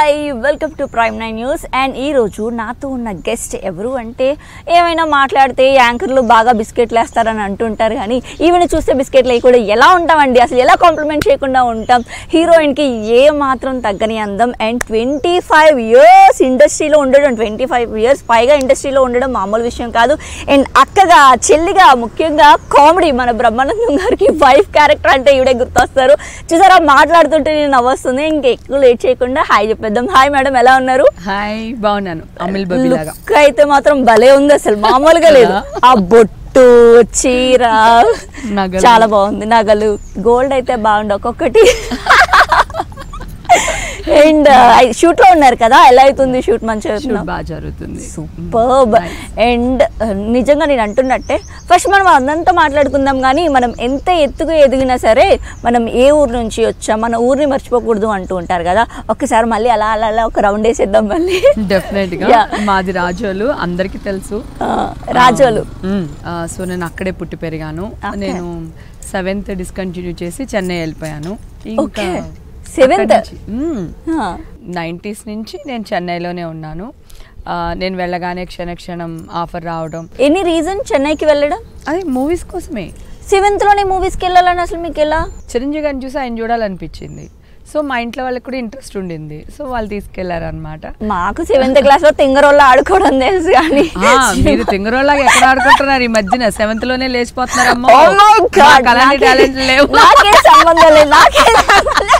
Hi welcome to prime nine news and ఈ రోజు నాతో ఉన్న గెస్ట్ ఎవరు అంటే ఏమైనా మాట్లాడితే యాంకర్లు బాగా బిస్కెట్లు వేస్తారని అంటుంటారు కానీ ఈవెన్ చూస్తే బిస్కెట్లు వేయకుండా ఎలా ఉంటామండి అసలు ఎలా కాంప్లిమెంట్ చేయకుండా ఉంటాం హీరోయిన్కి ఏ మాత్రం తగ్గని అందం అండ్ ట్వంటీ ఫైవ్ ఇయర్స్ ఇండస్ట్రీలో ఉండడం ట్వంటీ ఫైవ్ ఇయర్స్ పైగా ఇండస్ట్రీలో ఉండడం మామూలు విషయం కాదు అండ్ అక్కగా చెల్లిగా ముఖ్యంగా కామెడీ మన బ్రహ్మానందం గారికి వైఫ్ క్యారెక్టర్ అంటే ఈవిడే గుర్తొస్తారు చూసారా మాట్లాడుతుంటే నేను నవ్వొస్తుంది ఇంకా ఎక్కువ లేట్ చేయకుండా హాయ్ చెప్పేద్దాం హాయ్ మేడం ఎలా ఉన్నారు హాయ్ బాగున్నాను అమిల్ బబి లాగా లుక్ అయితే మాత్రం భలే ఉంది అసలు మామూలుగా లేదు ఆ బొట్టు చీర నగలు. చాలా బాగుంది నగలు గోల్డ్ అయితే బాగుంది ఒక్కొక్కటి అండ్ షూట్ లో ఉన్నారు కదా ఎలా అవుతుంది షూట్ మంచిగా షూట్ అవుతుందా? బాగా జరుగుతుంది సూపర్బ్ Nice. అండ్ నిజంగా నేను అంటున్నట్టే ఫస్ట్ మనం అందంతా మాట్లాడుకుందాం కానీ మనం ఎంత ఎత్తుకు ఎదిగినా సరే మనం ఏ ఊరు నుంచి వచ్చాం మన ఊరిని మర్చిపోకూడదు అంటూ ఉంటారు కదా ఒక్కసారి మళ్ళీ అలా అలా అలా ఒక రౌండ్ వేసేద్దాం మళ్ళీ డెఫినెట్ గా Yeah. మాది రాజోలు అందరికి తెలుసు ఆ, రాజోలు సో నేను అక్కడే పుట్టి పెరిగాను Okay. నేను సెవెంత్ డిస్కంటిన్యూ చేసి చెన్నై వెళ్ళిపోయాను Okay. Seventh? నైంటీస్ నుంచి నేను చెన్నైలోనే ఉన్నాను ఆ, నేను వెళ్ళగానే క్షణ క్షణం ఆఫర్ రావడం ఎనీ రీజన్ చెన్నైకి వెళ్ళడం అది మూవీస్ కోసమే సెవెంత్ లోనే మూవీస్కి వెళ్ళాలని అసలు మీకు ఎలా చిరంజీవి గారిని చూసి ఆయన చూడాలనిపించింది సో మా ఇంట్లో వాళ్ళకి కూడా ఇంట్రెస్ట్ ఉండింది సో వాళ్ళు తీసుకెళ్లారనమాట మాకు సెవెంత్ క్లాస్ లో తింగరోళ్ళు ఆడుకోవడం తెలుసు కానీ ఆ, మీరు తింగరోళ్ళగా ఎక్కడ ఆడుకుంటున్నారు ఈ మధ్యన సెవెంత్ లోనే లేచిపోతున్నారమ్మో Oh my God, మాకు అలాంటి నాకే- టాలెంట్ లేవు నాకే సంబంధం లేదు నాకే సంబంధం లేదు.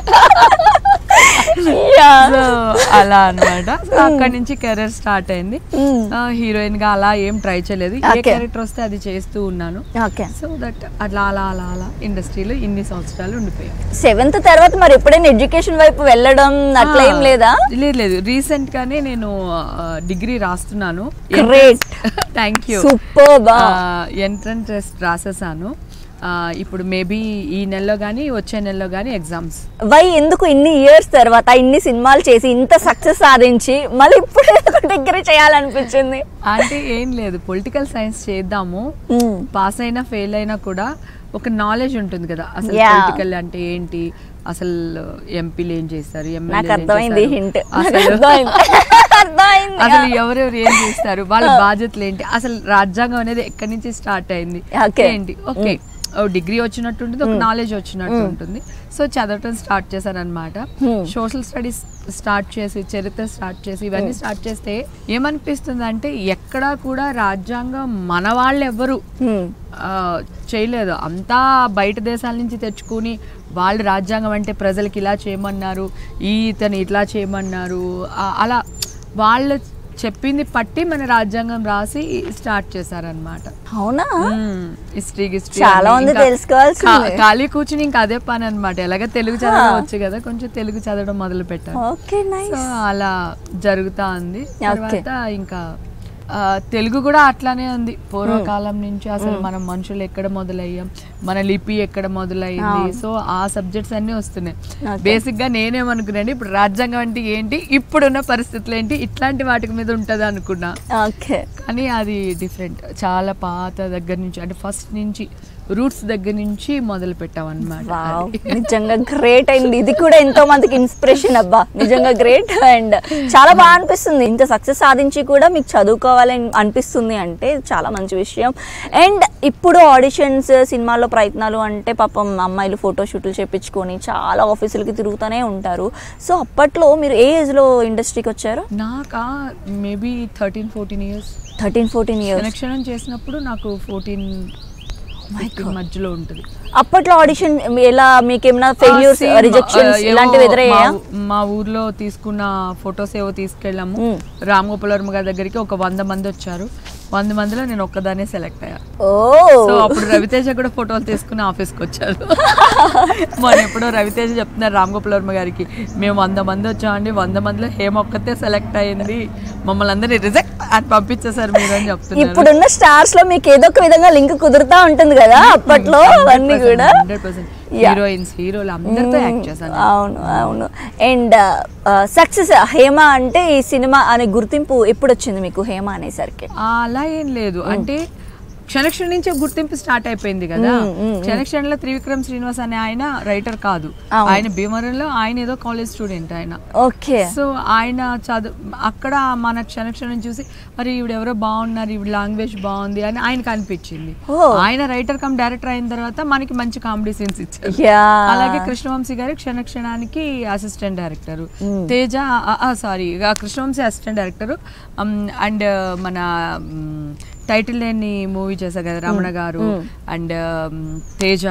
Yeah. సో అలా అన్నమాట సో అక్కడి నుంచి కెరీర్ స్టార్ట్ అయింది Mm. హీరోయిన్ గా అలా ఏం ట్రై చేయలేదు ఏ Okay. క్యారెక్టర్ వస్తే అది చేస్తూ ఉన్నాను ఓకే సో దట్ అట్లా అలా అలా అలా ఇండస్ట్రీలో ఇన్ని సంవత్సరాలు ఉండిపోయాం సెవెంత్ తర్వాత మరి ఎప్పుడైనా ఎడ్యుకేషన్ వైపు వెళ్ళడం అట్లా ఏం లేదా లేదు లేదు రీసెంట్ గానే నేను డిగ్రీ రాస్తున్నాను Great. థ్యాంక్ యూ సూపర్ బా ఎంట్రన్స్ టెస్ట్ రాసేసాను ఆ, ఇప్పుడు మేబీ ఈ నెలలో కానీ వచ్చే నెలలో కానీ ఎగ్జామ్స్ వై ఎందుకు ఇన్ని ఇయర్స్ తర్వాత ఇన్ని సినిమాలు చేసి ఇంత సక్సెస్ సాధించి మళ్ళీ ఇప్పుడు డిగ్రీ చేయాలనిపించింది అంటే ఏం లేదు పొలిటికల్ సైన్స్ చేద్దాము Mm. పాస్ అయినా ఫెయిల్ అయినా కూడా ఒక నాలెడ్జ్ ఉంటుంది కదా అసలు Yeah. పొలిటికల్ అంటే ఏంటి అసలు ఎంపీలు ఏం చేస్తారు నాకు ఎమ్మెల్యేలు ఏం అర్థమైంది చేస్తారు? హింట్ అసలు అర్థమైంది అసలు ఎవరెవరు ఏం చేస్తారు వాళ్ళ బాధ్యతలు ఏంటి అసలు రాజ్యాంగం అనేది ఎక్కడి నుంచి స్టార్ట్ అయింది Okay. ఏంటి ఓకే డిగ్రీ వచ్చినట్టు ఉంటుంది ఒక నాలెడ్జ్ వచ్చినట్టు ఉంటుంది సో చదవటం స్టార్ట్ చేశాను అనమాట Hmm. సోషల్ స్టడీస్ స్టార్ట్ చేసి చరిత్ర స్టార్ట్ చేసి ఇవన్నీ స్టార్ట్ చేస్తే ఏమనిపిస్తుంది అంటే ఎక్కడా కూడా రాజ్యాంగం మన వాళ్ళు ఎవ్వరు Hmm. ఆ, చేయలేదు అంతా బయట దేశాల నుంచి తెచ్చుకుని వాళ్ళు రాజ్యాంగం అంటే ప్రజలకి ఇలా చేయమన్నారు ఈ ఇతను ఇట్లా చేయమన్నారు ఆ, అలా వాళ్ళు చెప్పింది పట్టి మన రాజ్యాంగం రాసి స్టార్ట్ చేశారనమాట అవునా హిస్టరీ హిస్టరీ చాలా ఉంది తెలుసుకోవాల్సింది. ఖాళీ కూర్చుని ఇంకా అదే పని అనమాట ఎలాగ తెలుగు చదవడం వచ్చు కదా కొంచెం తెలుగు చదవడం మొదలు పెట్టాను ఓకే నైస్ సో అలా జరుగుతా ఉంది Okay. తర్వాత ఇంకా ఆ, తెలుగు కూడా అట్లానే ఉంది పూర్వకాలం నుంచి అసలు మనం మనుషులు ఎక్కడ మొదలయ్యాం మన లిపి ఎక్కడ మొదలైంది అవును. సో ఆ సబ్జెక్ట్స్ అన్నీ వస్తున్నాయి Okay. బేసిక్ గా నేనేమనుకున్నాను ఇప్పుడు రాజ్యాంగం అంటే ఏంటి ఇప్పుడున్న పరిస్థితులు ఏంటి ఇట్లాంటి వాటి మీద ఉంటది అనుకున్నా ఓకే కానీ అది డిఫరెంట్ చాలా పాత దగ్గర నుంచి అంటే ఫస్ట్ నుంచి రూట్స్ దగ్గర నుంచి మొదలు పెట్టాం వావ్ అనమాట నిజంగా గ్రేట్ అయింది ఇది కూడా ఎంతో మందికి ఇన్స్పిరేషన్ అబ్బా నిజంగా గ్రేట్ అండ్ చాలా బాగా అనిపిస్తుంది ఇంత సక్సెస్ సాధించి కూడా మీకు చదువుకోవాలని అనిపిస్తుంది అంటే చాలా మంచి విషయం అండ్ ఇప్పుడు ఆడిషన్స్ సినిమాల్లో ప్రయత్నాలు అంటే పాపం అమ్మాయిలు ఫోటో షూట్లు చేపించుకొని చాలా ఆఫీసులకి తిరుగుతూనే ఉంటారు సో అప్పట్లో మీరు ఏ ఏజ్లో ఇండస్ట్రీకి వచ్చారు నాకా maybe thirteen fourteen years thirteen fourteen years selection చేసినప్పుడు నాకు ఫోర్టీన్ మధ్యలో ఉంటుంది అప్పట్లో ఆడిషన్ ఎలా మీకు ఏమైనా ఫెయిల్యూర్స్ ఆ, same, రిజెక్షన్స్ ఆ, ఏవో ఇలాంటివి ఎదురయ్యాయా మా ఊ- మా ఊర్లో తీసుకున్న ఫొటోస్ ఏవో తీసుకెళ్ళాము మ్మ్. రామ్ గోపాల్ వర్మ గారి దగ్గరికి ఒక వంద మంది వచ్చారు వంద మందిలో నేను ఒక్కదానే సెలెక్ట్ అయ్యా ఓ సో అప్పుడు రవితేజ కూడా ఫోటోలు తీసుకుని ఆఫీస్కి వచ్చారు మొన్న ఎప్పుడో రవితేజ చెప్తున్నారు రామ్ గోపాల్ వర్మ గారికి మేము వంద మంది వచ్చామండి వంద మందిలో హేమ ఒక్కతే సెలెక్ట్ అయింది మమ్మల్ని అందరినీ రిజెక్ట్ అని పంపించేశారు మీరు అని చెప్తున్నారు ఇప్పుడున్న స్టార్స్ లో మీకు ఏదో ఒక విధంగా లింక్ కుదురుతా ఉంటుంది కదా అప్పట్లో అవన్నీ కూడా హండ్రెడ్ పర్సెంట్ హీరోయిన్స్ హీరోలు అందరితో యాక్ట్ చేశాను అవును అవును అండ్ సక్సెస్ హేమ అంటే ఈ సినిమా అనే గుర్తింపు ఎప్పుడు వచ్చింది మీకు హేమ అనేసరికి ఆ, అలా ఏం లేదు అంటే క్షణక్షణ నుంచే గుర్తింపు స్టార్ట్ అయిపోయింది కదా క్షణక్షణలో త్రివిక్రమ్ శ్రీనివాస్ అనే ఆయన రైటర్ కాదు ఆయన భీమవరంలో ఆయన ఏదో కాలేజ్ స్టూడెంట్ ఆయన ఓకే సో ఆయన చదువు అక్కడ మన క్షణక్షణం చూసి మరి ఈవిడ ఎవరో బాగున్నారు ఈవిడ లాంగ్వేజ్ బాగుంది అని ఆయనకు అనిపించింది ఓ. ఆయన రైటర్ కమ్ డైరెక్టర్ అయిన తర్వాత మనకి మంచి కామెడీ సీన్స్ ఇచ్చారు యా అలాగే కృష్ణవంశీ గారు క్షణక్షణానికి assistant director Teja sorry Krishna Vamsi assistant director and మన టైటిల్ లేని మూవీ చేశారు కదా రమణ గారు అండ్ తేజ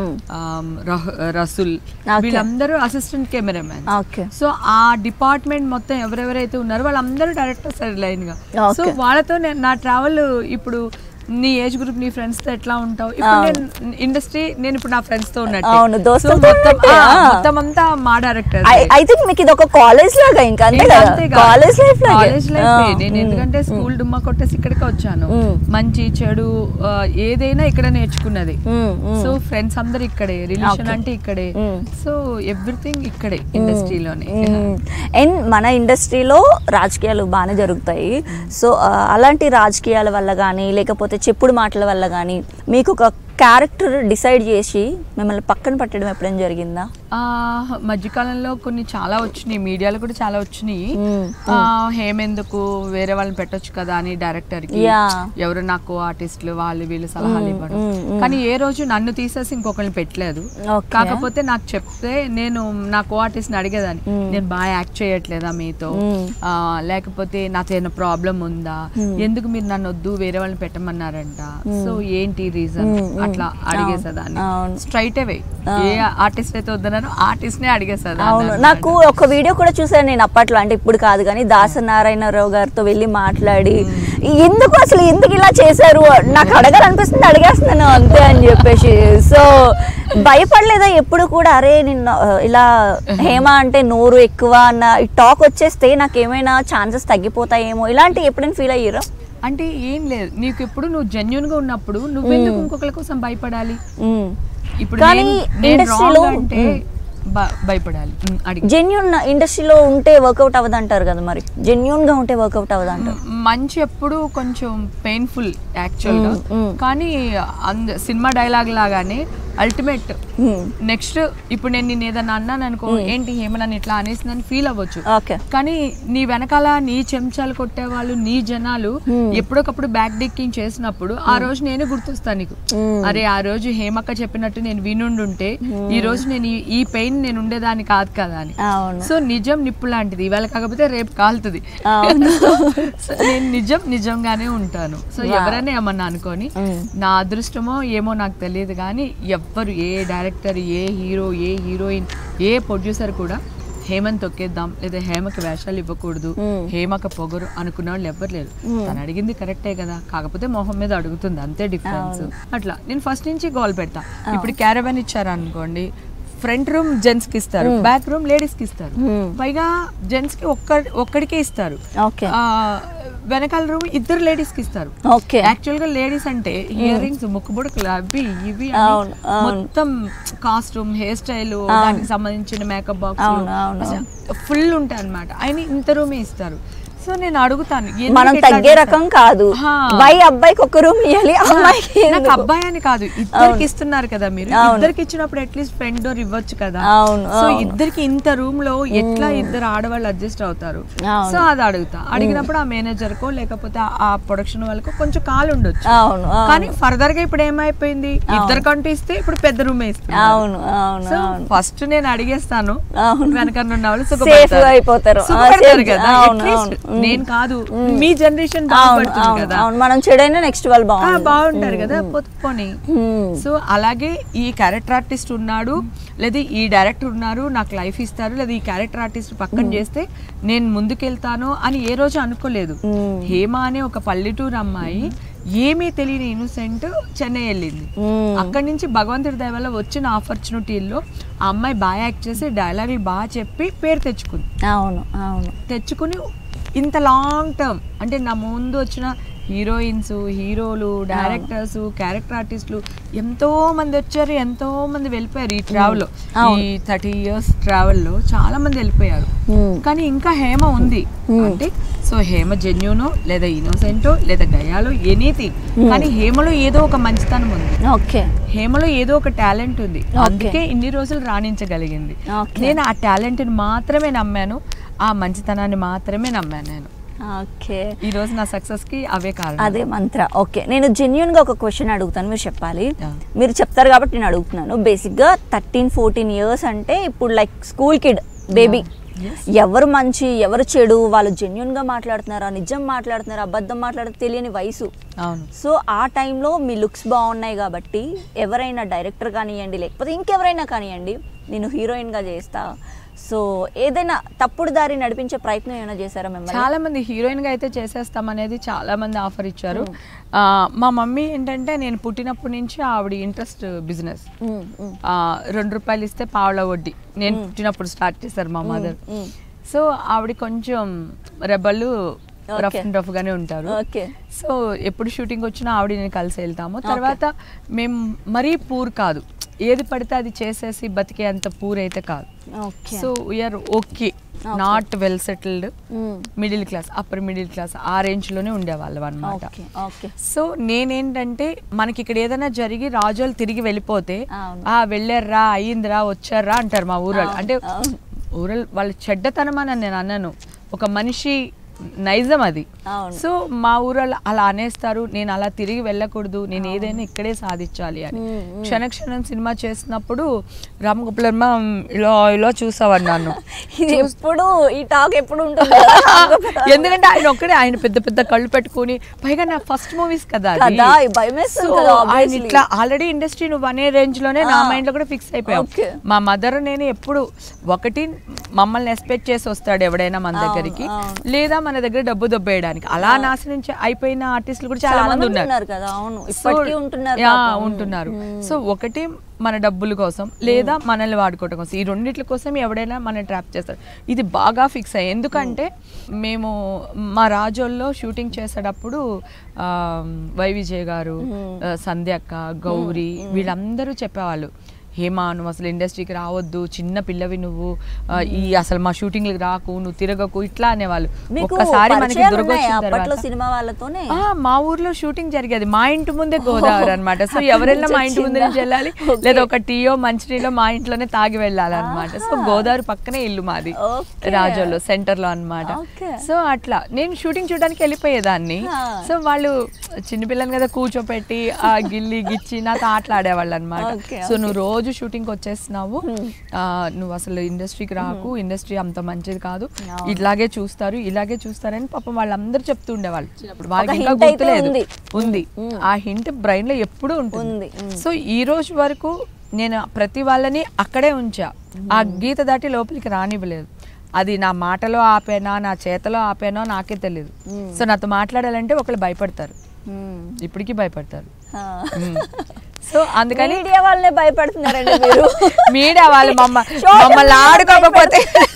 um, రహ- రసూల్ వీళ్ళందరూ అసిస్టెంట్ కెమెరామెన్ ఓకే సో ఆ డిపార్ట్మెంట్ మొత్తం ఎవరెవరైతే ఉన్నారో వాళ్ళందరూ డైరెక్టర్స్ లైన్ గా సో Okay. వాళ్ళతో నేను నా ట్రావెల్ ఇప్పుడు నీ ఏజ్ గ్రూప్ నీ ఫ్రెండ్స్ తో ఎట్లా ఉంటావు ఇప్పుడు నేను ఇండస్ట్రీ నేను ఇప్పుడు నా ఫ్రెండ్స్ తో ఉన్నట్టు అవును, దోస్తులతో మొత్తం ఉన్నట్టే, ఆ, ఆ. మొత్తం అంతా మా డైరెక్టర్ ఐ థింక్ మీకు ఇది ఒక కాలేజ్ లాగా ఇంకా అంతే కదా కాలేజ్ లైఫ్ కాలేజ్ లైఫ్ నేను ఎందుకంటే స్కూల్ డుమ్మా కొట్టేసి ఇక్కడికి వచ్చాను మంచి చెడు ఆ, ఏదైనా ఇక్కడ నేర్చుకున్నది సో ఫ్రెండ్స్ అందరు ఇక్కడే రిలేషన్ అంటే ఇక్కడే సో ఎవ్రీథింగ్ ఇక్కడే ఇండస్ట్రీలోనే అండ్ మన ఇండస్ట్రీలో రాజకీయాలు బాగానే జరుగుతాయి సో ఆ, అలాంటి రాజకీయాల వల్ల కానీ లేకపోతే చెప్పుడు మాటల వల్ల కానీ మీకు ఒక క్యారెక్టర్ డిసైడ్ చేసి మిమ్మల్ని పక్కన పట్టడం ఎప్పుడైనా జరిగిందా ఆ మధ్యకాలంలో కొన్ని చాలా వచ్చినాయి మీడియాలో కూడా చాలా వచ్చినాయి ఆ, హేమెందుకు వేరే వాళ్ళని పెట్టొచ్చు కదా అని డైరెక్టర్ కి Yeah. ఎవరు నాకు ఆర్టిస్టులు వాళ్ళు వీళ్ళు సలహాలు ఇవ్వడం కానీ ఏ రోజు నన్ను తీసేసి ఇంకొకరిని పెట్టలేదు Okay. కాకపోతే నాకు చెప్తే నేను నా కో ఆర్టిస్ట్ అడిగేదాన్ని నేను బాగా యాక్ట్ చేయట్లేదా మీతో ఆ, లేకపోతే నాతో ఏదైనా ప్రాబ్లం ఉందా ఎందుకు మీరు నన్ను వద్దు వేరే వాళ్ళని పెట్టమన్నారంట సో ఏంటి రీజన్ అట్లా అడిగేసేదాన్ని అవును. స్ట్రైట్ అవే ఏ ఆర్టిస్ట్ అయితే వద్దన్నారో ఆర్టిస్ట్ నే అడిగేసేదాన్ని అవును నాకు ఒక వీడియో కూడా చూసాను నేను అప్పట్లో అంటే ఇప్పుడు కాదు కానీ దాసనారాయణరావు గారితో వెళ్ళి మాట్లాడి ఎందుకు అసలు ఎందుకు ఇలా చేశారు నాకు అడగాలనిపిస్తుంది అడిగేస్తున్నాను అంతే అని చెప్పేసి సో భయపడలేదా ఎప్పుడు కూడా అరే నిన్న ఇలా హేమ అంటే నోరు ఎక్కువ అన్న ఈ టాక్ వచ్చేస్తే నాకు ఏమైనా ఛాన్సెస్ తగ్గిపోతాయేమో ఇలాంటి ఎప్పుడైనా ఫీల్ అయ్యారా అంటే ఏం లేదు నీకు ఎప్పుడు నువ్వు జెన్యున్ గా ఉన్నప్పుడు నువ్వెందుకు ఇంకొకరి కోసం భయపడాలి మ్మ్. ఇప్పుడు కానీ నేను- నేను ఇండస్ట్రీలో wrong అంటే భ- భయపడాలి ఉమ్, అడిగి జెన్యున్ ఇండస్ట్రీలో ఉంటే వర్కౌట్ అవ్వదు అంటారు కదా మరి జెన్యున్ గా ఉంటే వర్కౌట్ అవ్వదు అంటారు మంచి ఎప్పుడు కొంచెం పెయిన్ఫుల్ యాక్చువల్ గా కానీ అంద సినిమా డైలాగ్ లాగానే అల్టిమేట్ నెక్స్ట్ ఇప్పుడు నేను నేను ఏదన్నా అన్నాను అనుకో ఏంటి హేమలని ఇట్లా అనేసిందని ఫీల్ అవ్వచ్చు ఓకే కానీ నీ వెనకాల నీ చెంచాలు కొట్టేవాళ్ళు నీ జనాలు ఎప్పుడొకప్పుడు బ్యాక్ డిక్కింగ్ చేసినప్పుడు ఆ రోజు నేనే గుర్తొస్తాను నీకు అరే ఆ రోజు హేమక్క చెప్పినట్టు నేను వినుండుంటే ఈ రోజు నేను ఈ- ఈ పెయిన్ నేను ఉండేదాన్ని కాదు కదా అని అవును సో నిజం నిప్పు లాంటిది ఇవాళ కాకపోతే రేపు కాలుతుంది సో నేను నిజం నిజంగానే ఉంటాను సో ఎవరైనా ఏమన్నా అనుకోని నా అదృష్టమో ఏమో నాకు తెలియదు కానీ ఎవ్వరు ఏ డైరెక్టర్ ఏ హీరో ఏ హీరోయిన్ ఏ ప్రొడ్యూసర్ కూడా హేమంత్ తొక్కేద్దాం లేదా హేమకి వేషాలు ఇవ్వకూడదు హేమక పొగరు అనుకున్న వాళ్ళు ఎవ్వరు లేరు తను అడిగింది కరెక్టే కదా కాకపోతే మొహం మీద అడుగుతుంది అంతే డిఫరెన్స్ అట్లా నేను ఫస్ట్ నుంచి గోల్ పెడతా ఇప్పుడు క్యారవెన్ ఇచ్చారు అనుకోండి ఫ్రంట్ రూమ్ జెంట్స్ కి ఇస్తారు బ్యాక్ రూమ్ లేడీస్ కి ఇస్తారు పైగా జెంట్స్ కి ఒక్క ఒక్కడికే ఇస్తారు ఓకే ఆ, వెనకాల రూమ్ ఇద్దరు లేడీస్ కి ఇస్తారు ఓకే యాక్చువల్ గా లేడీస్ అంటే ఇయర్ రింగ్స్ ముక్కు బుడకలు అవి ఇవి అని అవును, అవును. మొత్తం కాస్ట్యూమ్ హెయిర్ స్టైల్ దానికి సంబంధించిన మేకప్ అవును, అవును, బాక్స్ ఫుల్ ఉంటాయి అనమాట ఆయన ఇంత రూమే ఇస్తారు సో నేను అడుగుతాను ఎందుకు మనం ఇట్లా తగ్గే చేస్తారు? రకం కాదు హా. బై అబ్బాయికి ఒక రూమ్ ఇవ్వాలి అమ్మాయికి నాకు ఎందుకు? అబ్బాయి అని కాదు ఇద్దరికి ఇస్తున్నారు కదా మీరు ఇద్దరికి ఇచ్చినప్పుడు అట్లీస్ట్ ఫ్రంట్ డోర్ ఇవ్వచ్చు కదా అవును, సో అవును. ఇద్దరికి ఇంత రూమ్ లో ఎట్లా ఇద్దరు ఆడవాళ్ళు అడ్జస్ట్ అవుతారు అవును. సో అది అడుగుతా అడిగినప్పుడు ఆ మేనేజర్ కో లేకపోతే ఆ- ఆ ప్రొడక్షన్ వాళ్ళకో కొంచెం కాలు ఉండొచ్చు అవును అవును కానీ ఫర్దర్ గా ఇప్పుడు ఏమైపోయింది ఇద్దరు కంటూ ఇస్తే ఇప్పుడు పెద్ద రూమ్ ఇస్తుంది అవును అవును సో ఫస్ట్ నేను అడిగేస్తాను అవును. వెనకన్న ఉన్న వాళ్ళు Safe సుఖపడతారు. గా అయిపోతారు. ఆ, సుఖపడతారు safe. కదా అవును, At least అవును. నేను కాదు మీ జనరేషన్ అవును బాగుపడుతుంది అవును కదా అవును మనం చెడైనా నెక్స్ట్ వాళ్ళు ఆ, బాగుంది బాగుంటారు కదా పోనీ సో అలాగే ఈ క్యారెక్టర్ ఆర్టిస్ట్ ఉన్నాడు లేదా ఈ డైరెక్టర్ ఉన్నారు నాకు లైఫ్ ఇస్తారు లేదా ఈ క్యారెక్టర్ ఆర్టిస్ట్ పక్కన చేస్తే నేను ముందుకెళ్తాను అని ఏ రోజు అనుకోలేదు హేమ అనే ఒక పల్లెటూరు అమ్మాయి ఏమీ తెలియని ఇన్నోసెంట్ చెన్నై వెళ్ళింది అక్కడి నుంచి భగవంతుడి దయ వల్ల వచ్చిన ఆపర్చునిటీల్లో ఆ అమ్మాయి బాగా యాక్ట్ చేసి డైలాగులు బాగా చెప్పి పేరు తెచ్చుకుంది అవును అవును తెచ్చుకుని ఇంత లాంగ్ టర్మ్ అంటే నా ముందు వచ్చిన హీరోయిన్స్ హీరోలు డైరెక్టర్స్ క్యారెక్టర్ ఆర్టిస్టులు ఎంతో మంది వచ్చారు ఎంతో మంది వెళ్ళిపోయారు ఈ ట్రావెల్ అవును. ఈ థర్టీ ఇయర్స్ ట్రావెల్ లో చాలా మంది వెళ్ళిపోయారు Hmm. కానీ ఇంకా హేమ ఉంది అంటే సో హేమ జెన్యునో లేదా ఇన్నోసెంటో లేదా గయాలో ఎనీథింగ్ కానీ హేమలో ఏదో ఒక మంచితనం ఉంది ఓకే హేమలో ఏదో ఒక టాలెంట్ ఉంది Okay. అందుకే ఇన్ని రోజులు రాణించగలిగింది Okay. నేను ఆ టాలెంట్ని మాత్రమే నమ్మాను ఆ మంచితనాన్ని మాత్రమే నమ్మాను నేను ఓకే ఈ రోజు నా సక్సెస్ కి అవే కారణం అదే మంత్ర ఓకే నేను జెన్యున్ గా ఒక క్వశ్చన్ అడుగుతాను మీరు చెప్పాలి Yeah. మీరు చెప్తారు కాబట్టి నేను అడుగుతున్నాను బేసిక్ గా థర్టీన్ ఫోర్టీన్ ఇయర్స్ అంటే ఇప్పుడు like school kid baby Yes. ఎవరు మంచి ఎవరు చెడు వాళ్ళు జెన్యున్ గా మాట్లాడుతున్నారా నిజం మాట్లాడుతున్నారా అబద్ధం మాట్లాడుతూ తెలియని వయసు అవును సో ఆ టైంలో మీ లుక్స్ బాగున్నాయి కాబట్టి ఎవరైనా డైరెక్టర్ కానివ్వండి లేకపోతే ఇంకెవరైనా కానివ్వండి నేను హీరోయిన్గా చేస్తా సో ఏదైనా తప్పుడు దారి నడిపించే ప్రయత్నం ఏమైనా చేశారా మిమ్మల్ని చాలా మంది హీరోయిన్ గా అయితే చేసేస్తాం అనేది చాలా మంది ఆఫర్ ఇచ్చారు ఆ, మా మమ్మీ ఏంటంటే నేను పుట్టినప్పటి నుంచి ఆవిడ ఇంట్రెస్ట్ బిజినెస్ మ్మ్, మ్మ్. రెండు రూపాయలు ఇస్తే పావుల వడ్డీ నేను పుట్టినప్పుడు స్టార్ట్ చేశారు మా మదర్ మ్మ్. సో ఆవిడ కొంచెం rebel rough Okay. And rough గానే ఉంటారు ఓకే సో ఎప్పుడు షూటింగ్ వచ్చినా ఆవిడ నేను కలిసి వెళ్తాము తర్వాత మేము మరీ పూర్ కాదు ఏది పడితే అది చేసేసి బతికే అంత పూర్ అయితే కాదు okay so we're okay not well settled మ్మ్. Middle class upper middle class ఆ రేంజ్ లోనే ఉండేవాళ్ళం అనమాట ఓకే ఓకే సో నేనేంటంటే మనకి ఇక్కడ ఏదైనా జరిగి రాజోలు తిరిగి వెళ్ళిపోతే అవును. ఆ వెళ్ళారా అయ్యిందిరా వచ్చారా అంటారు మా ఊరోళ్ళు అంటే అవును. ఊరల్ వాళ్ళ చెడ్డతనం అని నేను అన్నాను ఒక మనిషి నైజం అది అవును. సో మా ఊరోళ్ళు అలా అనేస్తారు నేను అలా తిరిగి వెళ్ళకూడదు నేను ఏదైనా ఇక్కడే సాధించాలి అని మ్మ్, మ్మ్. క్షణ క్షణం సినిమా చేసినప్పుడు రామ్ గోపాలమ్మ ఇలా ఇలా చూసావని నన్ను ఇది ఎప్పుడు ఈ టాక్ ఎప్పుడు ఉంటుంది కదా? ఎందుకంటే ఆయన ఒక్కడే ఆయన పెద్ద పెద్ద కళ్ళు పెట్టుకొని పైగా నా ఫస్ట్ మూవీస్ కదా అది. కదా, ఈ భయమేస్తుంది So, కదా, ఆయన obviously. ఇట్లా ఆల్రెడీ ఇండస్ట్రీ నువ్వు అనే రేంజ్ లోనే నా ఆ. మైండ్ లో కూడా ఫిక్స్ అయిపోయాం Okay. మా మదర్ నేను ఎప్పుడు ఒకటి మమ్మల్ని ఎక్స్పెక్ట్ చేసి వస్తాడు ఎవడైనా మన అవును, దగ్గరికి అవును. లేదా మన దగ్గర డబ్బు దొబ్బేయడానికి అలా నాశనం చే- అయిపోయిన ఆర్టిస్టులు కూడా చాలా మంది ఉన్నారు కదా అవును So, ఇప్పటికీ ఉంటున్నారు యా, పాపం. ఉంటున్నారు సో ఒకటి మన డబ్బుల కోసం లేదా మనల్ని వాడుకోవడం కోసం ఈ రెండిట్ల కోసం ఎవడైనా మన ట్రాప్ చేస్తారు ఇది బాగా ఫిక్స్ అయ్యి ఎందుకంటే మేము మా రాజోల్లో షూటింగ్ చేసేటప్పుడు ఆ, వై విజయ్ గారు ఆ, సంధ్యక్క గౌరీ వీళ్ళందరూ చెప్పేవాళ్ళు హేమా నువ్వు అసలు ఇండస్ట్రీకి రావద్దు చిన్న పిల్లవి నువ్వు ఆ, ఈ అసలు మా షూటింగ్లకు రాకు నువ్వు తిరగకు ఇట్లా అనేవాళ్ళు మీకు ఒక్కసారి మనకి పరిచయాలు దుర్గొచ్చిన ఉన్నాయా అప్పట్లో తర్వాత సినిమా వాళ్ళతోనే ఆ, మా ఊర్లో షూటింగ్ జరిగేది మా ఇంటి ముందే గోదావరి అన్నమాట సో ఎవరైనా మా ఇంటి ముందు నుంచి వెళ్ళాలి Okay. లేదా ఒక టీయో మంచినీళ్ళో మా ఇంట్లోనే తాగి వెళ్ళాలన్నమాట సో గోదావరి పక్కనే ఇల్లు మాది Okay. రాజోల్లో సెంటర్ లో అన్నమాట Okay. సో అట్లా నేను షూటింగ్ చూడడానికి వెళ్ళిపోయేదాన్ని Ah. సో వాళ్ళు చిన్నపిల్లని కదా కూర్చోపెట్టి ఆ గిల్లి గిచ్చి నాతో ఆటలాడేవాళ్ళు అనమాట Okay, సో నువ్వు రోజు షూటింగ్ వచ్చేస్తున్నావు ఆ, నువ్వు అసలు ఇండస్ట్రీకి రాకు ఇండస్ట్రీ అంత మంచిది కాదు అవును. ఇలాగే చూస్తారు ఇలాగే చూస్తారని పాపం వాళ్ళందరూ చెప్తూ ఉండేవాళ్ళు చిన్నప్పుడు వాళ్ళకి ఒక ఇంకా hint అయితే గుర్తులేదు ఉంది. ఉంది ఆ హింట్ బ్రెయిన్ లో ఎప్పుడూ ఉంది. ఉంటుంది ఉమ్. సో ఈ రోజు వరకు నేను ప్రతి వాళ్ళని అక్కడే ఉంచా ఆ గీత దాటి లోపలికి రానివ్వలేదు అది నా మాటలో ఆపేనా నా చేతలో ఆపేనో నాకే తెలియదు సో నాతో మాట్లాడాలంటే ఒకళ్ళు భయపడతారు మ్మ్. ఇప్పటికీ భయపడతారు ఆ. సో అందుకని మీడియా వాళ్ళనే భయపడుతున్నారండి మీరు మీడియా వాళ్ళు మమ్మ Social మమ్మల్ని media ఆడుకోకపోతే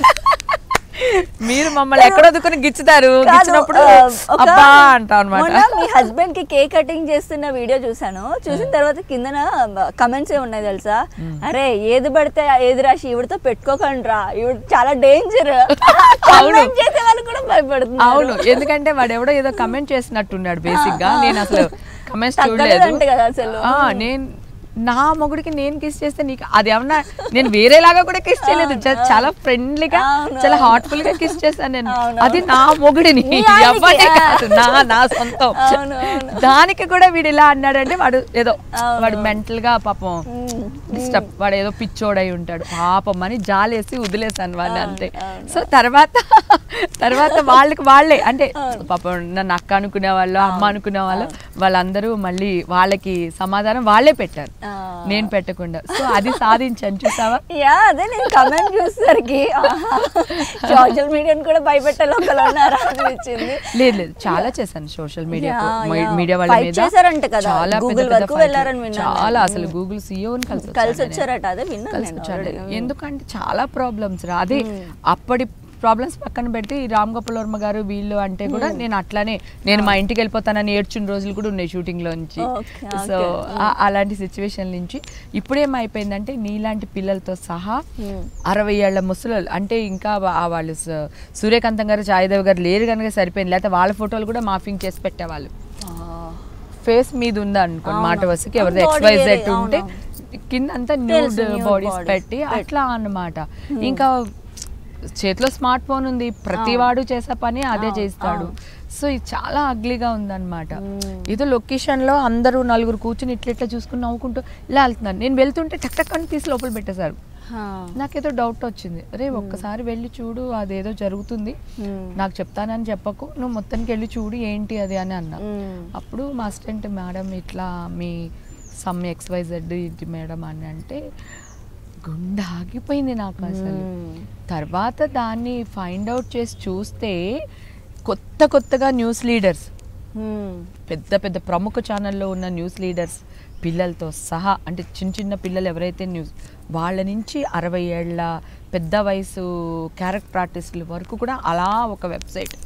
మీరు మమ్మల్ని ఎక్కడ వదుకుని గిచ్చుతారు కాదు, గిచ్చినప్పుడు ఆ, ఒక- అబ్బా అంటాం మొన్న అనమాట మీ హస్బెండ్ కి కేక్ కటింగ్ చేస్తున్న వీడియో చూసాను చూసిన తర్వాత కిందన కమెంట్స్ ఏ ఉన్నాయి తెలుసా అరే ఏది పడితే ఏది రాసి ఈవిడతో పెట్టుకోకండి రా ఈవిడ చాలా డేంజర్ కామెంట్ చేసే వాళ్ళు కూడా భయపడుతున్నారు అవును ఎందుకంటే వాడు ఎవడో ఏదో కమెంట్ చేసినట్టున్నాడు బేసిక్ గా నేను అసలు కమెంట్స్ చూడలేదు తగ్గలేదంట కదా అసలు. ఆ, నేను నా మొగుడికి నేను కిస్ చేస్తే నీకు అది ఏమన్నా నేను వేరేలాగా కూడా కిస్ చేయలేదు జస్ట్ చాలా ఫ్రెండ్లీగా అవును, చాలా అవును. హార్ట్ఫుల్ గా కిస్ చేశాను నేను అవును, అది నా మొగుడిని మీ ఆయనకి, ఎవరిని ఆ. కాదు నా నా సొంతం అవును, అవును. దానికి కూడా వీడు ఇలా అన్నాడంటే వాడు ఏదో అవును. వాడు మెంటల్ గా పాపం మ్మ్. డిస్టర్బ్ వాడు ఏదో పిచ్చోడై ఉంటాడు పాపం అని జాలేసి వదిలేసాను వాడిని అవును, అంతే అవును. సో తర్వాత తర్వాత వాళ్ళకి వాళ్ళే అంటే పాపం నన్ను అక్క అనుకునే వాళ్ళు అమ్మ అనుకునే వాళ్ళు వాళ్ళందరూ మళ్ళీ వాళ్ళకి సమాధానం వాళ్ళే పెట్టారు ఆ. నేను పెట్టకుండా సో అది సాధించాను చూసావా యా అదే నేను కమెంట్ చూసేసరికి సోషల్ మీడియాని కూడా భయపెట్టాలి ఒకళ్ళు ఉన్నారా అనిపించింది లేదు లేదు చాలా చేశాను social media Yeah, yeah. Media వాళ్ళ Fight మీద చేశారంట కదా, చాలా పెద్ద Google పెద్ద వరకు fight. వెళ్ళారని విన్నాను చాలా నేను. అసలు గూగుల్ సిఇఓని కలిసి కలిసి వచ్చాను నేను. వచ్చారట అదే విన్నాను కలిసి నేను వచ్చాను already. ఎందుకంటే చాలా ప్రాబ్లమ్స్ రా అదే అప్పటి ప్రాబ్లమ్స్ పక్కన పెడితే ఈ రామ్ గోపాల్ వర్మ గారు వీళ్ళు అంటే కూడా నేను అట్లానే నేను మా ఇంటికి వెళ్ళిపోతానని ఏడ్చిన రోజులు కూడా ఉన్నాయి షూటింగ్ లో నుంచి Okay, సో okay. అలాంటి సిచ్యువేషన్ నుంచి ఇప్పుడేమైపోయిందంటే నీలాంటి పిల్లలతో సహా Hmm. అరవై ఏళ్ల ముసలు అంటే ఇంకా వా- ఆ వాళ్ళు స- సూర్యకాంతం గారు ఛాయదేవ్ గారు లేరు కనుక సరిపోయింది లేకపోతే వాళ్ళ ఫోటోలు కూడా మాఫింగ్ చేసి పెట్టేవాళ్ళు ఫేస్ మీద ఉందా అనుకోండి మాట అవును. వరుసకి ఎవరిది Body ఎక్స్ వై వేరే, జెడ్ ఉంటే కింద అంతా న్యూడ్ తెలుసు, nude బాడీస్ bodies పెట్టి పెట్టి. అట్లా అన్నమాట ఇంకా చేతిలో స్మార్ట్ ఫోన్ ఉంది ప్రతి అవును. వాడు చేసే పని అదే అవును, చేస్తాడు అవును. సో ఇది చాలా అగ్లీగా ఉందన్నమాట మ్మ్. ఏదో లొకేషన్ లో అందరూ నలుగురు కూర్చుని ఇట్లా ఇట్లా చూసుకుని నవ్వుకుంటూ ఇలా వెళ్తున్నారు నేను వెళ్తుంటే టక్ టక్ అని తీసి లోపల పెట్టేశారు నాకేదో డౌట్ వచ్చింది అరే ఒక్కసారి వెళ్ళి చూడు అదేదో జరుగుతుంది నాకు చెప్తానని చెప్పకు నువ్వు మొత్తానికి వెళ్ళి చూడు ఏంటి అది అని అన్నా అప్పుడు మా అసిస్టెంట్ మేడం ఇట్లా మీ సమ్ ఎక్స్వైజెడ్ ఇది మేడం అని అంటే గుండె ఆగిపోయింది నాకు అసలు తర్వాత దాన్ని ఫైండ్ అవుట్ చేసి చూస్తే కొత్త కొత్తగా న్యూస్ లీడర్స్ పెద్ద పెద్ద ప్రముఖ ఛానల్లో ఉన్న న్యూస్ లీడర్స్ పిల్లలతో సహా అంటే చిన్న చిన్న పిల్లలు ఎవరైతే న్యూస్ వాళ్ళ నుంచి అరవై ఏళ్ళ పెద్ద వయసు క్యారెక్టర్ ఆర్టిస్టుల వరకు కూడా అలా ఒక వెబ్సైట్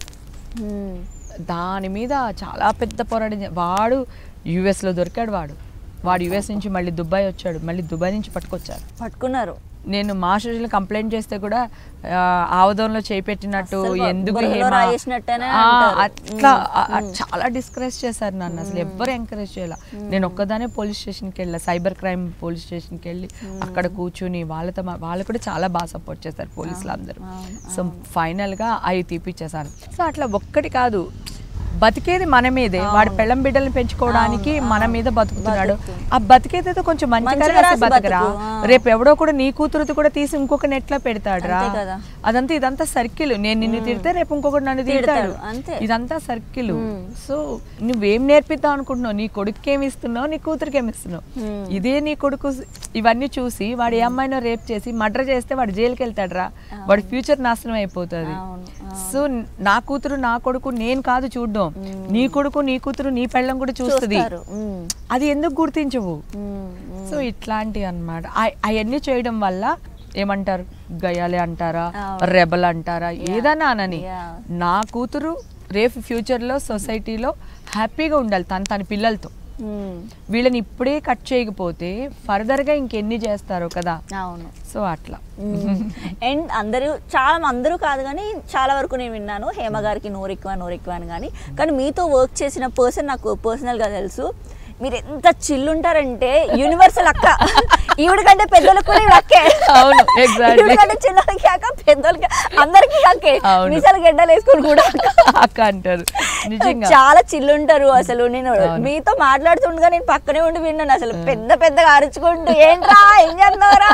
దాని మీద చాలా పెద్ద పోరాటం చే- వాడు యుఎస్లో దొరికాడు వాడు వాడు యుఎస్ నుంచి మళ్ళీ దుబాయ్ వచ్చాడు మళ్ళీ దుబాయ్ నుంచి పట్టుకొచ్చారు పట్టుకున్నారు నేను మా సోషల్ కంప్లైంట్ చేస్తే కూడా ఆ, ఆవదంలో చేపెట్టినట్టు అస్సలు ఎందుకు బుర్రలో హేమ? రాయేసినట్టనే ఆ, అంటారు. అట్లా ఆ, ఆ, చాలా డిస్కరేజ్ చేశారు నన్ను అసలు ఎవ్వరు ఎంకరేజ్ చేయాల నేను ఒక్కదానే పోలీస్ స్టేషన్కి వెళ్ళా సైబర్ క్రైమ్ పోలీస్ స్టేషన్కి వెళ్ళి అక్కడ కూర్చుని వాళ్ళతో మా- వాళ్ళు కూడా చాలా బాగా సపోర్ట్ చేస్తారు పోలీసులు అందరూ సో ఫైనల్గా అవి తీపిచ్చేసాను సో అట్లా ఒక్కటి కాదు బతికేది మన మీదే వాడి పెళ్ళం బిడ్డల్ని పెంచుకోవడానికి మన మీద బతుకుతున్నాడు ఆ బతికేదేదో కొంచెం మంచిగా మంచిగా రాసి రాసి బతకరా బతుకు, ఆ. రేపు ఎవడో కూడా నీ కూతురుది కూడా తీసి ఇంకొక నెట్లో పెడతాడురా అంతే కదా. అదంతా ఇదంతా సర్కిల్ నేను నిన్ను తిడితే రేపు ఇంకొకటి నన్ను తిడతాడు తిడతాడు, అంతే. ఇదంతా సర్కిల్ సో నువ్వేం నేర్పిద్దాం అనుకుంటున్నావు నీ కొడుకుకి ఏమి ఇస్తున్నావు నీ కూతురికి ఏమి ఇస్తున్నావు Hmm. ఇదే నీ కొడుకు ఇవన్నీ చూసి వాడు ఏ అమ్మాయినో రేప్ చేసి మర్డర్ చేస్తే వాడు జైలుకి వెళ్తాడురా వాడి ఫ్యూచర్ నాశనం అయిపోతుంది అవును, సో నా కూతురు నా కొడుకు నేను కాదు చూడ్డం నీ కొడుకు నీ కూతురు నీ పెళ్ళం కూడా చూస్తుంది చూస్తారు ఉమ్, అది ఎందుకు గుర్తించవు ఉమ్, ఉమ్. సో ఇట్లాంటివి అనమాట అవన్నీ చేయడం వల్ల ఏమంటారు గయాలే అంటారా అవును. రెబల్ అంటారా ఏదన్నా అనని Yeah. నా కూతురు రేపు ఫ్యూచర్లో సొసైటీలో హ్యాపీగా ఉండాలి తన తన పిల్లలతో ఉమ్, వీళ్ళని ఇప్పుడే కట్ చేయకపోతే ఫర్దర్గా ఇంకెన్ని చేస్తారో కదా అవును సో అట్లా అండ్ అందరూ చాలా అందరూ కాదు కానీ చాలా వరకు నేను విన్నాను హేమ గారికి నోరు ఎక్కువ నోరు ఎక్కువ అని కానీ కానీ మీతో వర్క్ చేసిన పర్సన్ నాకు పర్సనల్గా తెలుసు మీరు ఎంత చిల్లుంటారంటే యూనివర్సల్ అక్క ఈవిడ కంటే పెద్దలకు కూడా ఈవిడ అక్కే అవును, exactly. ఈవిడ కంటే చిన్నలకి అక్క పెద్దలకి అందరికి అక్కే అవును. మీసాలు గడ్డలు వేసుకొని కూడా అక్క. అక్క అంటారు నిజంగా చాలా చిల్లుంటారు అసలు నేను అవును. మీతో మాట్లాడుతుండగా నేను పక్కనే ఉండి విన్నాను అసలు పెద్ద పెద్దగా అరుచుకుంటూ ఏంట్రా ఏం చేస్తున్నారా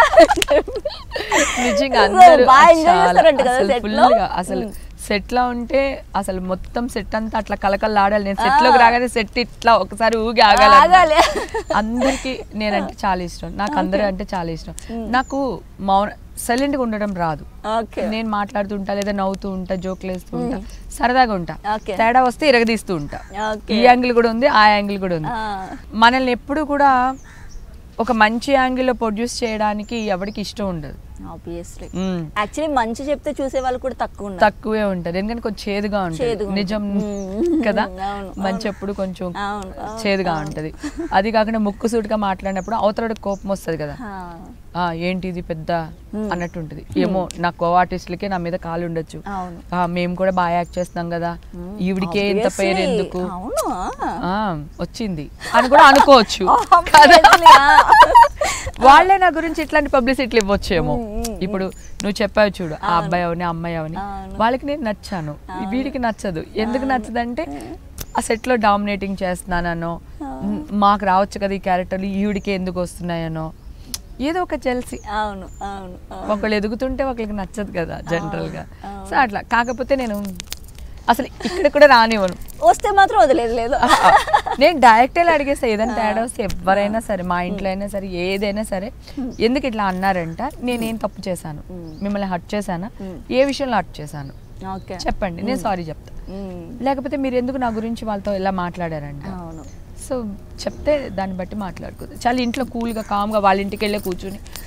నిజంగా So, అందరూ బాగా enjoy చాలా చేస్తారంట కదా అసలు set లో? full గా అసలు సెట్ లో ఉంటే అసలు మొత్తం సెట్ అంతా అట్లా కలకల్లా ఆడాలి నేను సెట్ లోకి రాగానే సెట్ ఇట్లా ఒకసారి ఊగి ఆగాలి ఆగాలి. అందరికి నేనంటే చాలా ఇష్టం నాకు అందరూ అంటే చాలా ఇష్టం నాకు మౌన సైలెంట్ గా ఉండడం రాదు ఓకే నేను మాట్లాడుతుంటా లేదా నవ్వుతూ ఉంటా జోకులు వేస్తూ ఉంటా సరదాగా ఉంటా Okay. తేడా వస్తే ఇరగదీస్తూ ఉంటా Okay. ఈ యాంగిల్ కూడా ఉంది ఆ యాంగిల్ కూడా ఉంది మనల్ని ఎప్పుడు కూడా ఒక మంచి యాంగిల్లో ప్రొడ్యూస్ చేయడానికి ఎవరికి ఇష్టం ఉండదు ఆబ్వియస్లీ మ్మ్. యాక్చువల్లీ మంచి చెప్తే చూసే వాళ్ళు కూడా తక్కువ ఉన్నారు తక్కువే ఉంటది ఎందుకంటే కొంచెం చేదుగా ఉంటుంది చేదుగా ఉంటుంది. నిజం మ్మ్. కదా అవును, మంచి ఎప్పుడు కొంచెం అవును, అవును, చేదుగా అవును. ఉంటది అది కాకుండా ముక్కు సూటిగా మాట్లాడినప్పుడు అవతలకి కోపం వస్తుంది కదా హా. ఆ ఏంటి ఇది పెద్ద అన్నట్టు ఉంటుంది ఏమో నా కో ఆర్టిస్టులకే నా మీద కాలు ఉండొచ్చు అవును ఆ, మేము కూడా బాగా యాక్ట్ చేస్తాం కదా ఈవిడికే ఇంత పేరు Obviously. ఎందుకు అవును ఆ, వచ్చింది అని కూడా అనుకోవచ్చు Obviously, ఆ. వాళ్ళే నా గురించి ఇట్లాంటి పబ్లిసిటీలు ఇవ్వచ్చేమో మ్మ్, మ్మ్, ఇప్పుడు నువ్వు చెప్పావు చూడు ఆ అబ్బాయి అవని ఆ అమ్మాయి అవని అవును. వాళ్ళకి నేను నచ్చాను వీడికి నచ్చదు ఎందుకు నచ్చదంటే ఆ సెట్ లో డామినేటింగ్ చేస్తున్నానో మ్, మాకు రావచ్చు కదా ఈ క్యారెక్టర్లు ఈవిడికి ఎందుకు వస్తున్నాయనో ఏదో ఒక జెల్సీ అవును అవును అవును. ఒకళ్ళు ఎదుగుతుంటే ఒకళ్ళకి నచ్చదు కదా జనరల్ గా అవును. సో అట్లా కాకపోతే నేను అసలు ఇక్కడ కూడా రానివ్వను వస్తే మాత్రం వదిలేదు లేదు నేను డైరెక్ట్ అడిగేస్తా ఏదైనా తేడా వస్తే ఎవరైనా సరే మా ఇంట్లో అయినా సరే ఏదైనా సరే ఎందుకు ఇట్లా అన్నారంట నేనేం తప్పు చేశాను మిమ్మల్ని హట్ చేశానా ఏ విషయంలో హట్ చేశాను ఓకే చెప్పండి నేను సారీ చెప్తా లేకపోతే మీరు ఎందుకు నా గురించి వాళ్ళతో ఇలా మాట్లాడారంట అవును సో చెప్తే దాన్ని బట్టి మాట్లాడుకోవచ్చు చాలా ఇంట్లో కూల్గా కామ్గా వాళ్ళ ఇంటికి వెళ్ళి కూర్చుని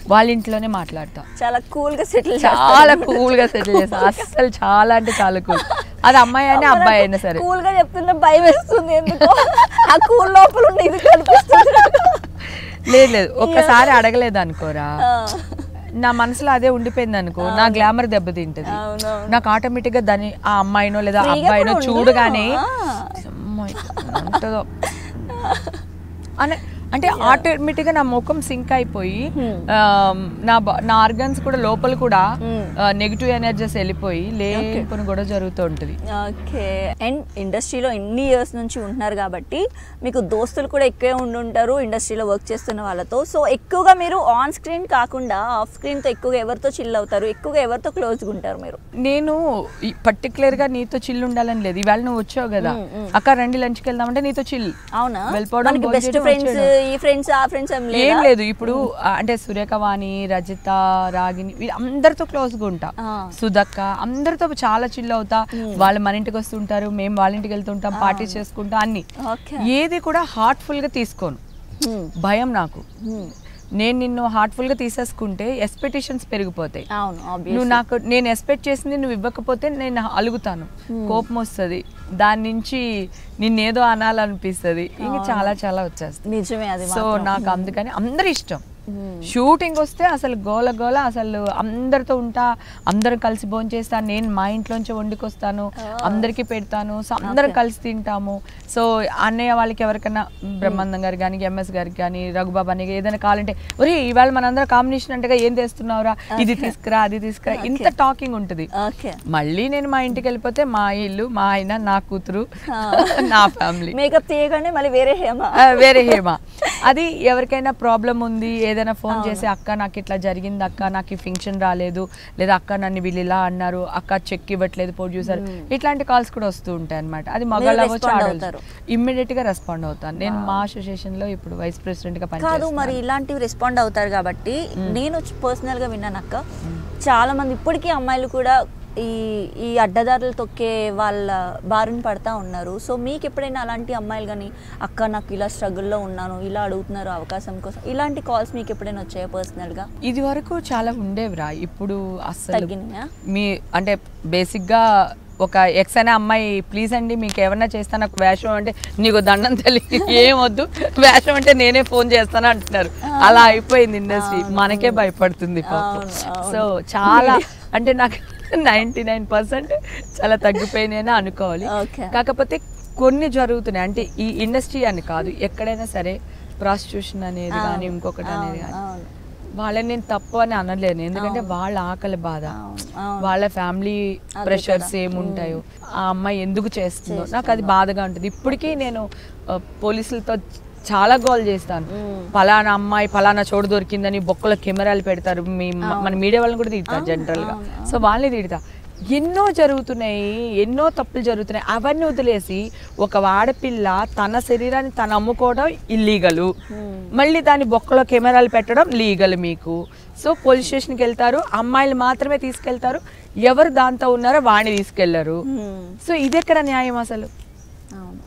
వాళ్ళ ఇంట్లోనే మాట్లాడతా చాలా కూల్ గా సెటిల్ చాలా కూల్ గా సెటిల్ చేస్తా అస్సలు చాలా అంటే చాలా కూల్ అది అమ్మాయి అయినా అబ్బాయి అయినా సరే కూల్ గా చెప్తుంటే భయం వేస్తుంది ఎందుకో ఆ కూల్ లోపల ఉన్న ఇది కనిపిస్తుంది నాకు. లేదు లేదు ఒక్కసారి అడగలేదు అనుకోరా ఆ, నా మనసులో అదే ఉండిపోయింది అనుకో నా గ్లామర్ దెబ్బతింటది అవునవును. నాకు ఆటోమేటిక్ గా దాని ఆ అమ్మాయినో లేదా ఆ ఫ్రీగా అబ్బాయినో కూడా చూడగానే ఉండలేము. ఆ. అమ్మాయి ఉంటుందో అనే అంటే ఆటోమేటిక్ గా నా ముఖం సింక్ అయిపోయి ఆ, నా బ- నా ఆర్గన్స్ కూడా లోపల కూడా నెగిటివ్ ఎనర్జీస్ వెళ్ళిపోయి లేని కూడా జరుగుతూ ఉంటుంది ఓకే అండ్ ఇండస్ట్రీలో ఎన్ని ఇయర్స్ నుంచి ఉంటున్నారు కాబట్టి మీకు దోస్తులు కూడా ఎక్కువే ఉండుంటారు ఇండస్ట్రీలో వర్క్ చేస్తున్న వాళ్ళతో సో ఎక్కువగా మీరు ఆన్ స్క్రీన్ కాకుండా ఆఫ్ స్క్రీన్తో ఎక్కువగా ఎవరితో చిల్ అవుతారు ఎక్కువగా ఎవరితో క్లోజ్గా ఉంటారు మీరు నేను పర్టికులర్ గా నీతో చిల్లు ఉండాలని లేదు ఇవాళ నువ్వు వచ్చావు కదా అక్క రండి లంచ్కి వెళ్దామంటే నీతో చిల్ అవునా వెళ్ళిపోవడం, మనకి బెస్ట్ భోంచేయడం, ఫ్రెండ్స్ వచ్చేయడం. ఈ ఫ్రెండ్స్ ఆ ఫ్రెండ్స్ ఏం ఏం లేదా లేదు ఇప్పుడు ఆ, అంటే సురేఖవాణి రజిత రాగిని వీళ్ళ అందరితో క్లోజ్ గా ఉంటా ఆ. సుధక్క అందరితో చాలా చిల్ అవుతా వాళ్ళు మన ఇంటికి వస్తుంటారు మేము వాళ్ళ ఇంటికి వెళ్తుంటాం పార్టీస్ చేసుకుంటాం అన్ని ఓకే ఏది కూడా హార్ట్ఫుల్ గా తీసుకోను భయం నాకు నేను నిన్ను హార్ట్ఫుల్ గా తీసేసుకుంటే ఎక్స్పెక్టేషన్స్ పెరిగిపోతాయి అవును obvious. నువ్వు నాకు నేను ఎక్స్పెక్ట్ చేసింది నువ్వు ఇవ్వకపోతే నేను అలుగుతాను కోపం వస్తుంది దాని నుంచి నిన్నేదో అనాలనిపిస్తుంది ఇంకా చాలా చాలా వచ్చేస్తుంది నిజమే అది సో నాకు అందుకని అందరి ఇష్టం షూటింగ్ వస్తే అసలు గోల గోల అసలు అందరితో ఉంటా అందరు కలిసి భోంచేస్తా నేను మా ఇంట్లోంచి వండుకొస్తాను అందరికీ పెడతాను సో అందరం కలిసి తింటాము సో అన్నయ్య వాళ్ళకి ఎవరికైనా బ్రహ్మానందం గారికి కానీ ఎంఎస్ గారికి కానీ రఘుబాబు అని ఏదైనా కావాలంటే ఒరే ఇవాళ మనందరం కాంబినేషన్ అంటేగా ఏం తెస్తున్నావురా ఇది తీసుకురా అది తీసుకురా ఇంత టాకింగ్ ఉంటుంది ఓకే మళ్ళీ నేను మా ఇంటికి వెళ్ళిపోతే మా ఇల్లు మా ఆయన నా కూతురు నా ఫ్యామిలీ మేకప్ తీయగానే మళ్ళీ వేరే హేమ ఆ, వేరే హేమ అది ఎవరికైనా ప్రాబ్లం ఉంది ఏదైనా ఫోన్ చేసి అక్క నాకు ఇట్లా జరిగింది అక్క నాకు ఈ ఫంక్షన్ రాలేదు లేదా అక్క నన్ను వీళ్ళు ఇలా అన్నారు అక్క చెక్ ఇవ్వట్లేదు ప్రొడ్యూసర్ ఇట్లాంటి కాల్స్ కూడా వస్తూ ఉంటాయి అనమాట అది మగాళ్ళు అవ్వచ్చు respond ఆడవచ్చు అవుతారు. ఇమ్మీడియట్ గా రెస్పాండ్ అవుతాను నేను మా అసోసియేషన్ లో ఇప్పుడు వైస్ ప్రెసిడెంట్ గా కాదు పనిచేస్తాను మరి ఇలాంటివి రెస్పాండ్ అవుతారు కాబట్టి నేను పర్సనల్ గా విన్నాను అక్క చాలా మంది ఇప్పటికీ అమ్మాయిలు కూడా ఈ ఈ అడ్డదారులు తొక్కే వాళ్ళ బారిన పడతా ఉన్నారు సో మీకు ఎప్పుడైనా అలాంటి అమ్మాయిలు కానీ అక్క నాకు ఇలా స్ట్రగుల్లో ఉన్నాను ఇలా అడుగుతున్నారు అవకాశం కోసం ఇలాంటి కాల్స్ మీకు ఎప్పుడైనా వచ్చాయా పర్సనల్ గా ఇది వరకు చాలా ఉండేవిరా ఇప్పుడు అసలు తగ్గినాయా మీ అంటే బేసిక్ గా ఒక ఎక్స్ అనే అమ్మాయి ప్లీజ్ అండి మీకు ఏమన్నా చేస్తా నాకు వేషం అంటే నీకు దండం తల్లి ఏం వద్దు వేషం అంటే నేనే ఫోన్ చేస్తాను అంటున్నారు అలా అయిపోయింది ఇండస్ట్రీ మనకే భయపడుతుంది పాపం అవును, అవును. సో చాలా అంటే నాకు నైంటీ నైన్ పర్సెంట్ చాలా తగ్గిపోయినాయని అనుకోవాలి ఓకే కాకపోతే కొన్ని జరుగుతున్నాయి అంటే ఈ ఇండస్ట్రీ అని కాదు ఎక్కడైనా సరే ప్రాస్టిట్యూషన్ అనేది కానీ ఇంకొకటి అనేది కానీ అవును వాళ్ళని నేను తప్పు అని అనలేను ఎందుకంటే వాళ్ళ ఆకలి బాధ అవును, అవును. వాళ్ళ ఫ్యామిలీ ప్రెషర్స్ ఏముంటాయో ఆ అమ్మాయి ఎందుకు చేస్తుందో నాకు అది బాధగా ఉంటుంది ఇప్పటికీ నేను ఆ, పోలీసులతో చాలా గోల్ చేస్తాను పలానా అమ్మాయి పలానా చోటు దొరికిందని బొక్కలో కెమెరాలు పెడతారు మీ మన మీడియా వాళ్ళని కూడా తిడతారు జనరల్ గా సో వాళ్ళని తిడతా ఎన్నో జరుగుతున్నాయి ఎన్నో తప్పులు జరుగుతున్నాయి అవన్నీ వదిలేసి ఒక ఆడపిల్ల తన శరీరాన్ని తను అమ్ముకోవడం ఇల్లీగలు మళ్ళీ దాని బొక్కలో కెమెరాలు పెట్టడం లీగల్ మీకు సో పోలీస్ స్టేషన్కి వెళ్తారు అమ్మాయిలు మాత్రమే తీసుకెళ్తారు ఎవరు దాంతో ఉన్నారో వాడిని తీసుకెళ్లరు Hmm. సో ఇది ఎక్కడ న్యాయం అసలు అవును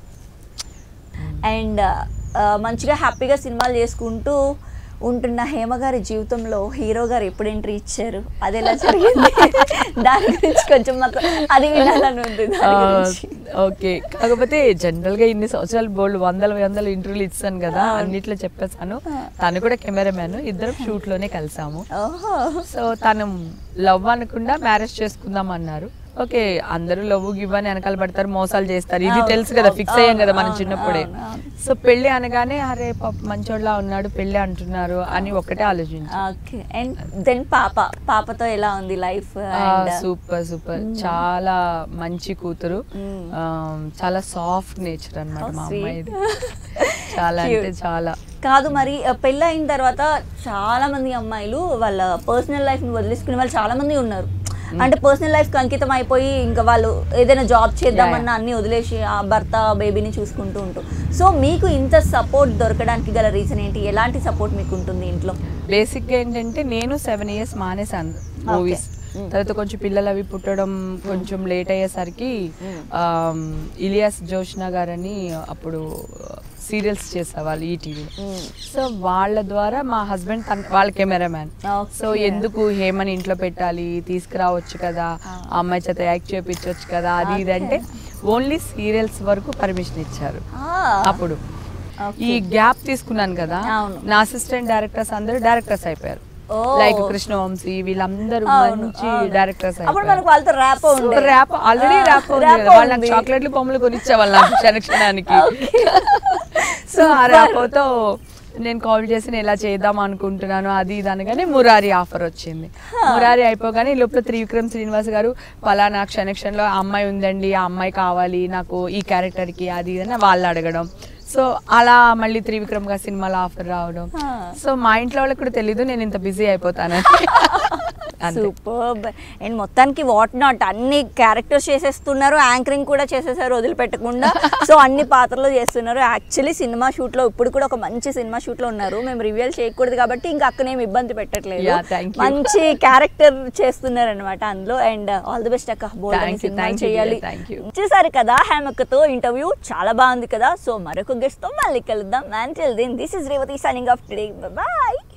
అండ్ మంచిగా హ్యాపీగా సినిమాలు చేసుకుంటూ ఉంటున్న హేమ గారి జీవితంలో హీరో గారు ఎప్పుడు ఎంట్రీ ఇచ్చారు అది ఎలా జరిగింది దాని గురించి కొంచెం మాకు అది వినాలని ఉంది దాని గురించి ఓకే కాకపోతే జనరల్ గా ఇన్ని సంవత్సరాలు బోల్డ్ వందల వందల ఇంటర్వ్యూలు ఇచ్చాను కదా అన్నిట్లో చెప్పేసాను తను కూడా కెమెరామ్యాన్ ఇద్దరం షూట్ లోనే కలిసాము ఓహో సో తను లవ్ అనకుండా మ్యారేజ్ చేసుకుందాం అన్నారు ఓకే అందరూ లవ్ గివ్ అని వెనకాల పడతారు మోసాలు చేస్తారు ఇది అవును, తెలుసు కదా ఫిక్స్ అయ్యాం కదా మన అవును, చిన్నప్పుడే అవును, అవును. సో పెళ్లి అనగానే అరే పాప మంచోళ్ళ ఉన్నాడు పెళ్లి అంటున్నారు అని ఒకటే ఆలోచించు ఓకే అండ్ దెన్ పాప పాపతో ఎలా ఉంది లైఫ్ అండ్ సూపర్ సూపర్ చాలా మంచి కూతురు Mm. ఆ, చాలా సాఫ్ట్ నేచర్ అన్నమాట Oh, మా sweet. అమ్మాయిది చాలా అంటే చాలా కాదు మరి ఆ, పెళ్ళి అయిన తర్వాత చాలా మంది అమ్మాయిలు వాళ్ళ పర్సనల్ లైఫ్ ని వదిలేసుకునే వాళ్ళు చాలా మంది ఉన్నారు అంటే పర్సనల్ లైఫ్ కి అంకితం అయిపోయి ఇంకా వాళ్ళు ఏదైనా జాబ్ చేద్దామన్నా అన్ని వదిలేసి ఆ భర్త బేబీని చూసుకుంటూ ఉంటారు సో మీకు ఇంత సపోర్ట్ దొరకడానికి గల రీజన్ ఏంటి ఎలాంటి సపోర్ట్ మీకు ఉంటుంది ఇంట్లో బేసిక్ గా ఏంటంటే నేను సెవెన్ ఇయర్స్ మానేసాను మూవీస్ తర్వాత కొంచెం పిల్లలు అవి పుట్టడం కొంచెం లేట్ అయ్యేసరికి ఆమ్, ఇలియాస్ జోష్నా గారని అప్పుడు సీరియల్స్ చేసేవాళ్ళు ఈటీవీ సో వాళ్ళ ద్వారా మా హస్బెండ్ వాళ్ళ కెమెరామ్యాన్ Okay. సో ఎందుకు హేమని ఇంట్లో పెట్టాలి తీసుకురావచ్చు కదా ఆ అమ్మాయి చేత యాక్ట్ చేపించవచ్చు కదా అది ఇది అంటే ఓన్లీ సీరియల్స్ వరకు పర్మిషన్ ఇచ్చారు అప్పుడు ఈ గ్యాప్ తీసుకున్నాను కదా అవును. నా అసిస్టెంట్ డైరెక్టర్స్ అందరూ డైరెక్టర్స్ అయిపోయారు ఓ. లైక్ కృష్ణవంశీ వీళ్ళందరూ అవును, మంచి అవును. డైరెక్టర్స్ అప్పుడు మనకు వాళ్ళతో ర్యాప్ ఉంది ర్యాప్ ఆల్రెడీ ఆ, ర్యాప్ ఉంది rap కదా. వాళ్ళు నాకు ఉంది. చాక్లెట్లు బొమ్మలు కొనిచ్చేవాళ్ళు నాకు క్షణ క్షణానికి సో ఆ ర్యాప్తో నేను కాల్ చేసి నేను ఇలా చేద్దాం అనుకుంటున్నాను అది ఇది అనగానే మురారి ఆఫర్ వచ్చింది మురారి అయిపోగానే ఈ లోపల త్రివిక్రమ్ శ్రీనివాస్ గారు పలానా క్షణక్షణలో ఆ అమ్మాయి ఉందండి ఆ అమ్మాయి కావాలి నాకు ఈ క్యారెక్టర్కి అది ఇది అని వాళ్ళు అడగడం సో అలా మళ్ళీ త్రివిక్రమ్ గారి సినిమాలో ఆఫర్ రావడం ఆ. సో మా ఇంట్లో వాళ్ళకి కూడా తెలీదు నేను ఇంత బిజీ అయిపోతానని అంతే సూపర్ అండ్ మొత్తానికి వాట్ నాట్ అన్ని క్యారెక్టర్స్ చేసేస్తున్నారు యాంకరింగ్ కూడా చేసేసారు వదిలిపెట్టకుండా సో అన్ని పాత్రలు చేస్తున్నారు యాక్చువల్లీ సినిమా షూట్ లో ఇప్పుడు కూడా ఒక మంచి సినిమా షూట్ లో ఉన్నారు మేము రివ్యూల్ చేయకూడదు కాబట్టి ఇంకా అక్కనేం ఇబ్బంది పెట్టట్లేదు Yeah, thank you. మంచి క్యారెక్టర్ చేస్తున్నారు అనమాట అందులో అండ్ ఆల్ ది బెస్ట్ అక్క బోల్డ్ Thank you, సినిమా thank you, చేయాలి dear, thank you. చూసారు కదా హేమక్కతో ఇంటర్వ్యూ చాలా బాగుంది కదా సో మరొక గెస్ట్ తో మళ్ళీ కలుద్దాం and this is Revathi signing off today bye